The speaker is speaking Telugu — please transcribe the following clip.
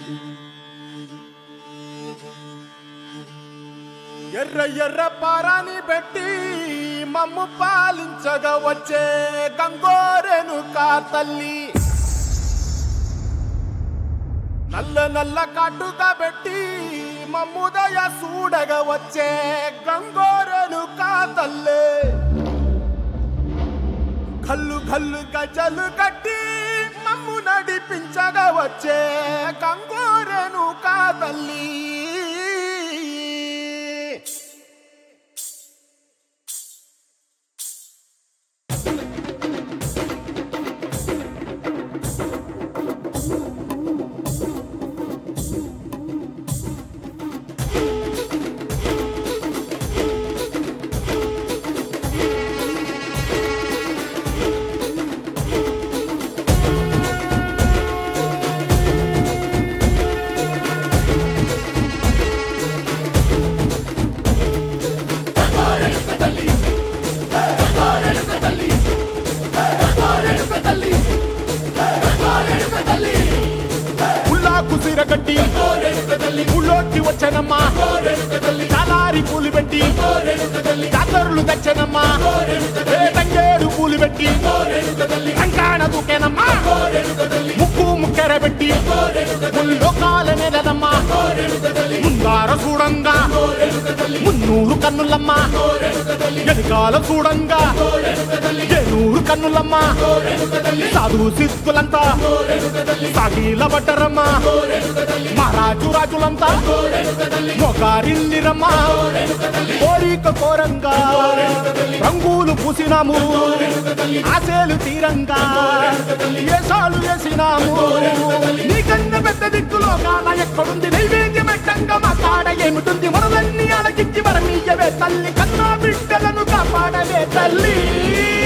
ఎర్ర ఎర్ర పారాని పెట్టి మమ్ము పాలించగా వచ్చే గంగోరెను కా తల్లి నల్ల నల్ల కాటుగా పెట్టి మమ్ముదయ చూడగా వచ్చే గంగోరెను కా తల్లే కల్లు కల్లు గజలు కట్టి మమ్ము నడిపించగా వచ్చే గంగోరెను కా తల్లి ఉల్లాకు సిరగట్టి ఉళ్ళోకి వచ్చనమ్మా చాలారి పూలు పెట్టి జాతరులు తెచ్చనమ్మా ఏ తంగేడు పూలు పెట్టి కంకాణ దూకేనమ్మా ముక్కు ముక్కెర పెట్టి ముల్లోకాల నెలదమ్మా ముందార చూడంగా మున్నూరు కన్నులమ్మా ఎనకాల చూడంగా ఏనూరు కన్నులమ్మా సాధు సిద్ధులంతా సాగిల బట్టరమ్మా మహారాజు రాజులంతా మొగారిల్లిరమ్మా కోరిక కోరంగా రంగులు పూసినాము ఆశలు తీరంగా ఏసాలు వేసినాము నీకన్నా పెద్ద దిక్కులో కాన ఎక్కడుంది నైవేద్యం పెట్టంగా మా కాడ ఏమిటుంది మనలన్నీ అలగించి మరమీయవే తల్లి కన్నా బిడ్డలను కాపాడవే తల్లి